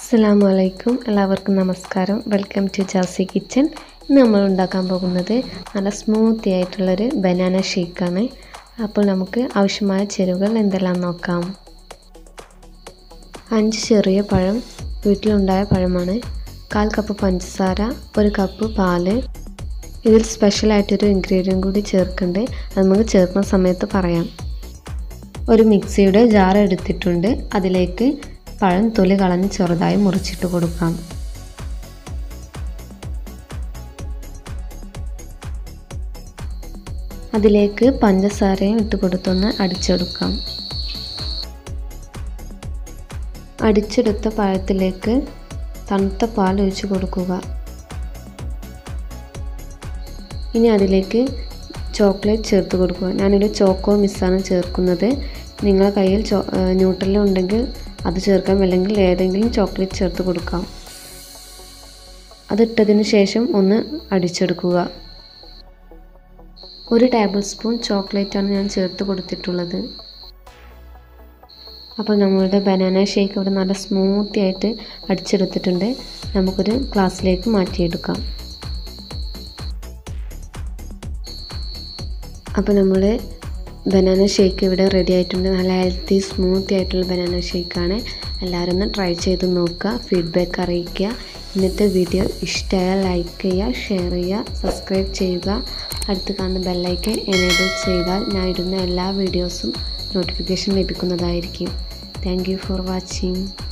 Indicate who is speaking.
Speaker 1: അസ്സലാമു അലൈക്കും എല്ലാവർക്കും നമസ്കാരം വെൽക്കം ടു ജാസി കിച്ചൺ ഇന്ന് നമ്മൾ ഉണ്ടാക്കാൻ പോകുന്നത് നല്ല സ്മൂത്തി ആയിട്ടുള്ളൊരു ബനാന ഷേക്കാണ് അപ്പോൾ നമുക്ക് ആവശ്യമായ ചേരുവകൾ എന്തെല്ലാം നോക്കാം അഞ്ച് ചെറിയ പഴം വീട്ടിലുണ്ടായ പഴമാണ് കാൽ കപ്പ് പഞ്ചസാര ഒരു കപ്പ് പാല് ഇതിൽ സ്പെഷ്യലായിട്ടൊരു ഇൻഗ്രീഡിയൻറ്റ് കൂടി ചേർക്കുന്നുണ്ട് അത് നമുക്ക് ചേർക്കുന്ന സമയത്ത് പറയാം ഒരു മിക്സിയുടെ ജാർ എടുത്തിട്ടുണ്ട് അതിലേക്ക് പഴം തൊലി കളഞ്ഞ് ചെറുതായി മുറിച്ചിട്ട് കൊടുക്കാം അതിലേക്ക് പഞ്ചസാരയും ഇട്ട് കൊടുത്തൊന്ന് അടിച്ചെടുക്കാം അടിച്ചെടുത്ത പഴത്തിലേക്ക് തണുത്ത പാൽ ഒഴിച്ച് കൊടുക്കുക ഇനി അതിലേക്ക് ചോക്ലേറ്റ് ചേർത്ത് കൊടുക്കുക ഞാനൊരു ചോക്കോ മിസ്സാണ് ചേർക്കുന്നത് നിങ്ങളുടെ കയ്യിൽ ചോ ന്യൂട്രല ഉണ്ടെങ്കിൽ അത് ചേർക്കാം അല്ലെങ്കിൽ ഏതെങ്കിലും ചോക്ലേറ്റ് ചേർത്ത് കൊടുക്കാം അതിട്ടതിന് ശേഷം ഒന്ന് അടിച്ചെടുക്കുക ഒരു ടേബിൾ സ്പൂൺ ചോക്ലേറ്റാണ് ഞാൻ ചേർത്ത് കൊടുത്തിട്ടുള്ളത് അപ്പോൾ നമ്മളുടെ ബനാന ഷേക്ക് ഇവിടെ നല്ല സ്മൂത്തി ആയിട്ട് അടിച്ചെടുത്തിട്ടുണ്ട് നമുക്കൊരു ഗ്ലാസ്സിലേക്ക് മാറ്റിയെടുക്കാം അപ്പോൾ നമ്മൾ ബനാന ഷേക്ക് ഇവിടെ റെഡി ആയിട്ടുണ്ട് നല്ല ഹെൽത്തി സ്മൂത്തി ആയിട്ടുള്ള ബനാന ഷേക്കാണ് എല്ലാവരും ഒന്ന് ട്രൈ ചെയ്ത് നോക്കുക ഫീഡ്ബാക്ക് അറിയിക്കുക ഇന്നത്തെ വീഡിയോ ഇഷ്ടമായാൽ ലൈക്ക് ചെയ്യുക ഷെയർ ചെയ്യുക സബ്സ്ക്രൈബ് ചെയ്യുക അടുത്ത് കാണുന്ന ബെല്ലൈക്കൻ എനേബിൾ ചെയ്താൽ ഞാൻ ഇടുന്ന എല്ലാ വീഡിയോസും നോട്ടിഫിക്കേഷൻ ലഭിക്കുന്നതായിരിക്കും താങ്ക് യു ഫോർ വാച്ചിങ്